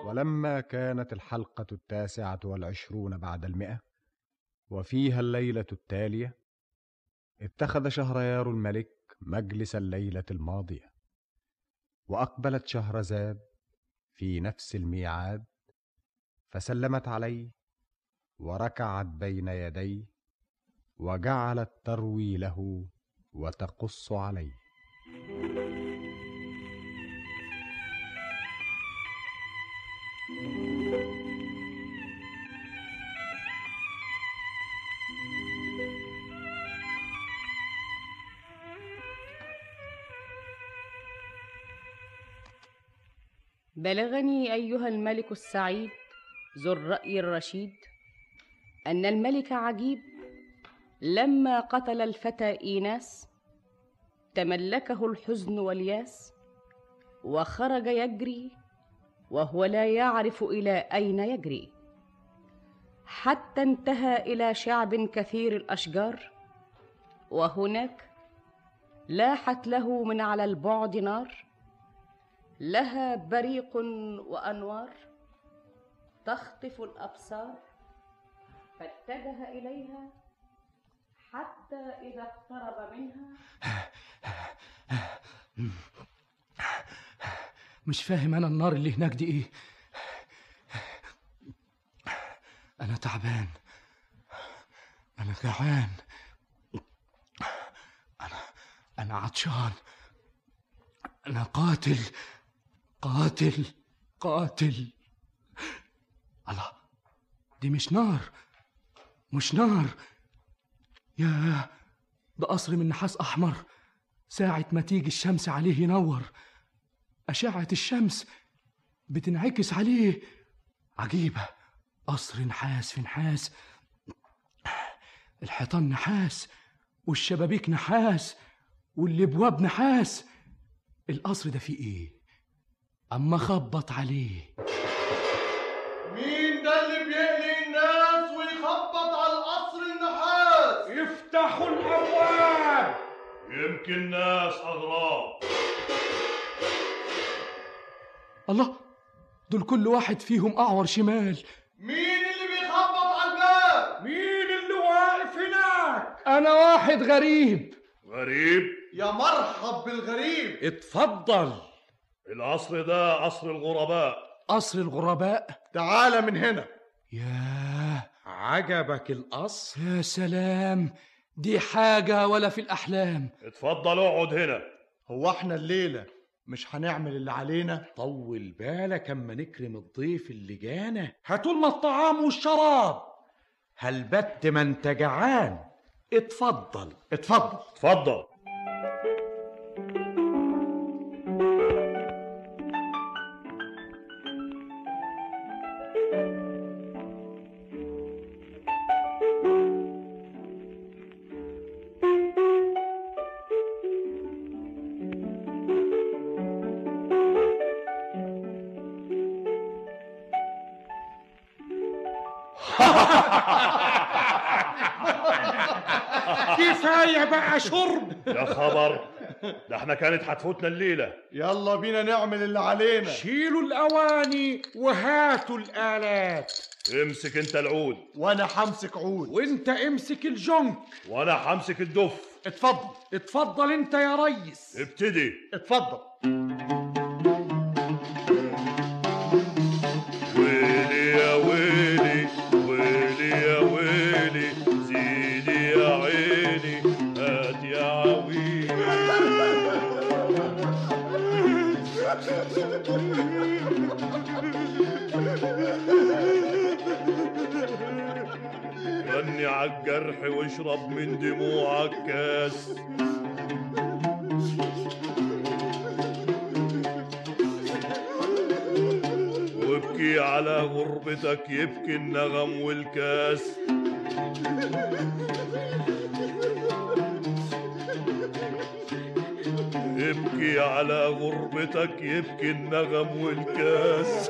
ولما كانت الحلقة التاسعة والعشرون بعد المئة وفيها الليلة التالية اتخذ شهريار الملك مجلس الليلة الماضية وأقبلت شهرزاد في نفس الميعاد فسلمت عليه وركعت بين يديه وجعلت تروي له وتقص عليه بلغني ايها الملك السعيد ذو الراي الرشيد ان الملك عجيب لما قتل الفتى ايناس تملكه الحزن والياس وخرج يجري وهو لا يعرف الى اين يجري حتى انتهى الى شعب كثير الاشجار وهناك لاحت له من على البعد نار لها بريق وانوار تخطف الابصار فاتجه اليها حتى اذا اقترب منها مش فاهم انا النار اللي هناك دي ايه انا تعبان انا جعان انا انا عطشان انا قاتل قاتل قاتل الله دي مش نار مش نار يا ده قصر من نحاس احمر ساعة ما تيجي الشمس عليه ينور أشعة الشمس بتنعكس عليه عجيبة قصر نحاس في نحاس الحيطان نحاس والشبابيك نحاس والابواب نحاس القصر ده فيه ايه اما خبط عليه مين ده اللي بيقلق الناس ويخبط على القصر النحاس افتحوا الابواب يمكن ناس اغراب الله دول كل واحد فيهم اعور شمال مين اللي بيخبط على الباب مين اللي واقف هناك انا واحد غريب غريب يا مرحب بالغريب اتفضل القصر ده قصر الغرباء قصر الغرباء تعال من هنا ياه عجبك القصر يا سلام دي حاجة ولا في الأحلام اتفضل اقعد هنا هو احنا الليلة مش هنعمل اللي علينا طول بالك اما نكرم الضيف اللي جانا هاتولنا الطعام والشراب هل بت ما انت جعان اتفضل اتفضل اتفضل كفايه بقى شرب يا خبر ده احنا كانت هتفوتنا الليله يلا بينا نعمل اللي علينا شيلوا الاواني وهاتوا الالات امسك انت العود وانا همسك عود وانت امسك الجنك وانا همسك الدف اتفضل اتفضل انت يا ريس ابتدي اتفضل ويلي يا ويلي ويلي يا ويلي زيدي يا عيني هات يا عويلي غني عالجرح واشرب من دموعك كاس وابكي على غربتك يبكي النغم والكاس ابكي على غربتك يبكي النغم والكاس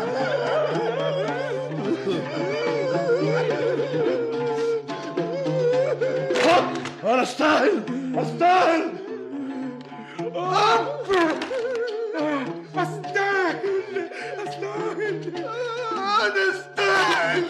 انا استاهل استاهل استاهل استاهل هنستاهل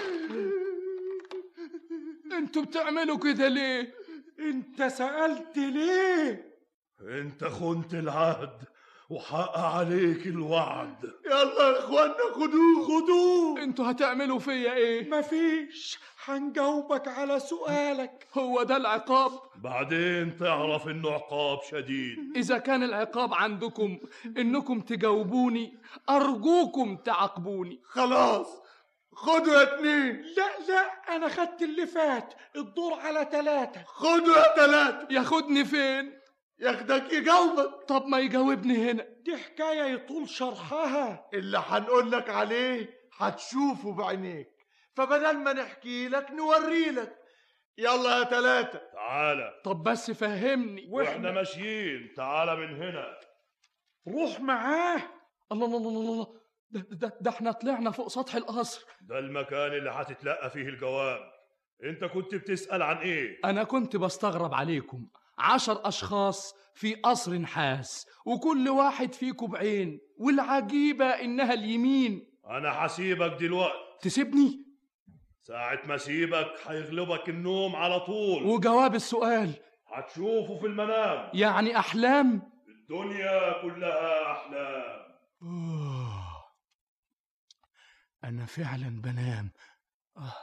انتوا بتعملوا كده ليه انت سألت ليه انت خنت العهد وحق عليك الوعد يلا يا اخوانا خدوه خدوه انتوا هتعملوا فيا ايه مفيش هنجاوبك على سؤالك هو ده العقاب بعدين تعرف انه عقاب شديد اذا كان العقاب عندكم انكم تجاوبوني ارجوكم تعاقبوني خلاص خدوا يا اتنين لا لا انا خدت اللي فات الدور على ثلاثة خدوا يا تلاتة ياخدني فين ياخدك يجاوبك طب ما يجاوبني هنا دي حكاية يطول شرحها اللي هنقول لك عليه هتشوفه بعينيك فبدل ما نحكي لك نوري لك يلا يا تلاتة تعالى طب بس فهمني واحنا ماشيين تعالى من هنا روح معاه الله الله الله الله الله ده, ده, ده احنا طلعنا فوق سطح القصر ده المكان اللي هتتلقى فيه الجواب انت كنت بتسأل عن ايه انا كنت بستغرب عليكم عشر اشخاص في قصر نحاس وكل واحد فيكم بعين والعجيبة انها اليمين انا هسيبك دلوقتي تسيبني ساعة ما اسيبك هيغلبك النوم على طول وجواب السؤال هتشوفه في المنام يعني احلام الدنيا كلها احلام أوه. انا فعلا بنام آه.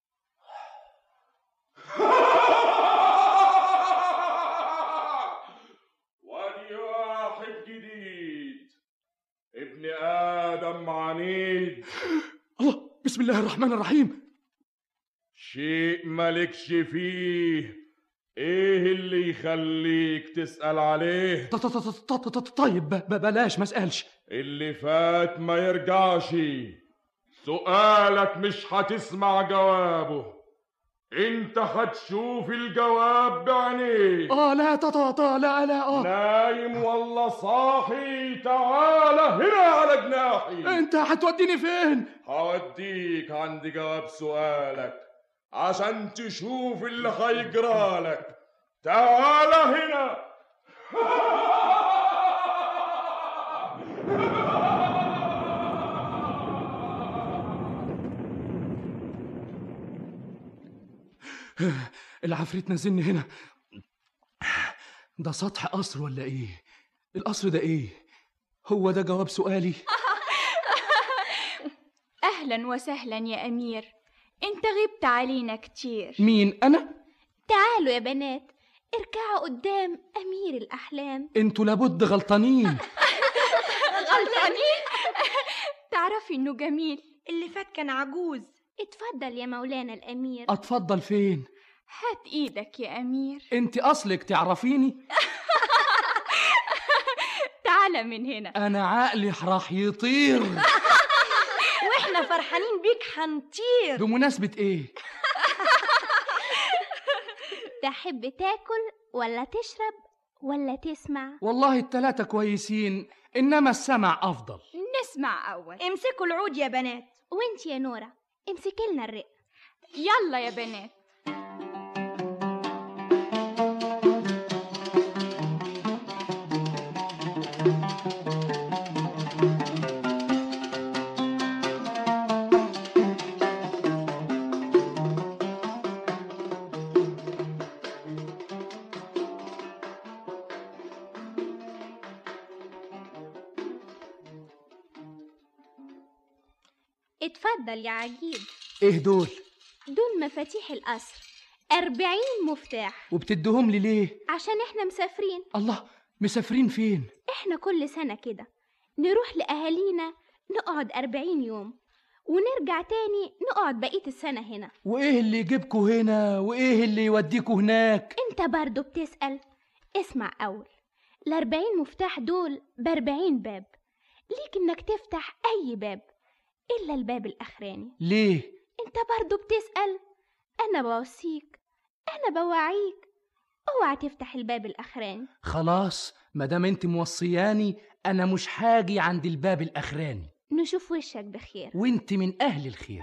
وادي واحد جديد ابن آدم عنيد الله بسم الله الرحمن الرحيم شيء مالكش فيه ايه اللي يخليك تسأل عليه ط- ط- ط- ط- ط- طيب ب- ب- بلاش ما اسالش اللي فات ما يرجعش سؤالك مش هتسمع جوابه انت هتشوف الجواب بعينيك اه لا ط- ط- ط- لا لا اه نايم ولا صاحي تعال هنا على جناحي انت هتوديني فين هوديك عند جواب سؤالك عشان تشوف اللي هيجرالك تعال هنا العفريت نزلني هنا ده سطح قصر ولا ايه القصر ده ايه هو ده جواب سؤالي أهلا وسهلا يا أمير أنت غبت علينا كتير مين انا تعالوا يا بنات اركعوا قدام أمير الأحلام انتوا لابد غلطانين غلطانين تعرفي إنه جميل اللي فات كان عجوز اتفضل يا مولانا الأمير اتفضل فين هات إيدك يا أمير انت اصلك تعرفيني تعال من هنا انا عقلي راح يطير واحنا فرحانين بيك هنطير بمناسبة ايه تحب تاكل ولا تشرب ولا تسمع والله التلاتة كويسين انما السمع افضل نسمع أول امسكوا العود يا بنات وانت يا نورة امسكي لنا الرق يلا يا بنات اتفضل يا عجيب ايه دول دول مفاتيح القصر أربعين مفتاح وبتديهم لي ليه عشان احنا مسافرين الله مسافرين فين احنا كل سنة كده نروح لأهالينا نقعد أربعين يوم ونرجع تاني نقعد بقية السنة هنا وايه اللي يجيبكوا هنا وايه اللي يوديكوا هناك انت برضو بتسأل اسمع أول الأربعين مفتاح دول بأربعين باب ليك انك تفتح أي باب إلا الباب الأخراني ليه انت برضو بتسأل أنا بوصيك أنا بوعيك اوعى تفتح الباب الأخراني خلاص مادام انت موصياني انا مش حاجي عند الباب الاخراني نشوف وشك بخير وانت من اهل الخير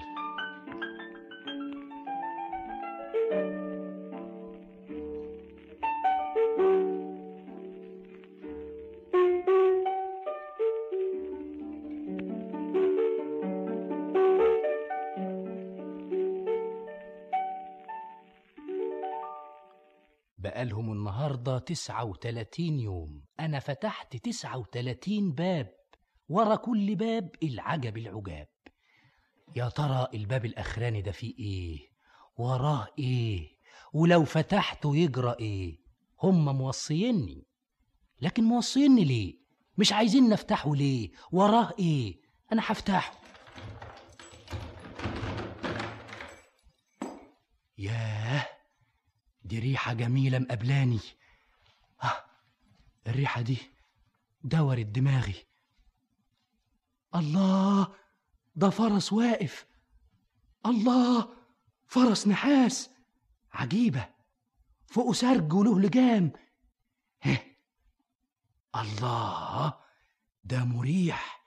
بقالهم النهاردة تسعة وتلاتين يوم أنا فتحت تسعة وتلاتين باب ورا كل باب العجب العجاب يا ترى الباب الأخراني ده فيه إيه وراه إيه ولو فتحته يجرى إيه هم موصيني لكن موصيني ليه مش عايزين نفتحه ليه وراه إيه أنا هفتحه ياه دي ريحة جميلة مقابلاني آه الريحة دي دورت دماغي الله ده فرس واقف الله فرس نحاس عجيبة فوقه سرج وله لجام هه الله ده مريح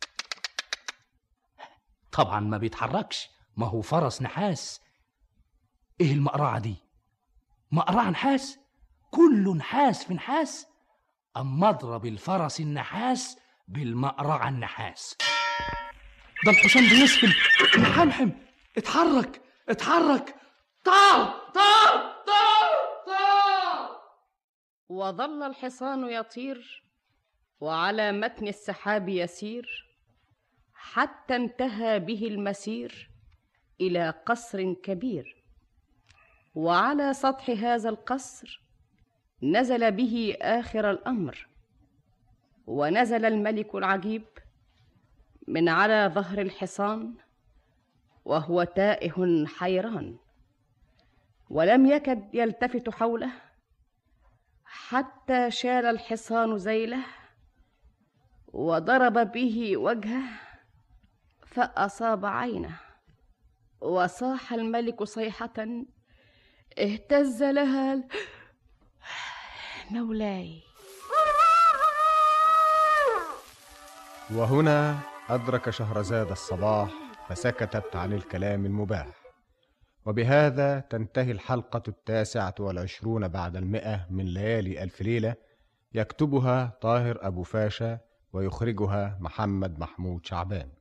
طبعا ما بيتحركش ما هو فرس نحاس ايه المقرعة دي مقرعة نحاس كله نحاس في نحاس أما اضرب الفرس النحاس بالمقرعة النحاس ده الحصان بيسفل محمحم اتحرك اتحرك طار طار طار طار وظل الحصان يطير وعلى متن السحاب يسير حتى انتهى به المسير الى قصر كبير وعلى سطح هذا القصر نزل به اخر الامر ونزل الملك العجيب من على ظهر الحصان وهو تائه حيران ولم يكد يلتفت حوله حتى شال الحصان ذيله وضرب به وجهه فاصاب عينه وصاح الملك صيحه اهتز لها ال- مولاي وهنا أدرك شهرزاد الصباح فسكتت عن الكلام المباح وبهذا تنتهي الحلقة التاسعة والعشرون بعد المئة من ليالي ألف ليلة يكتبها طاهر أبو فاشا ويخرجها محمد محمود شعبان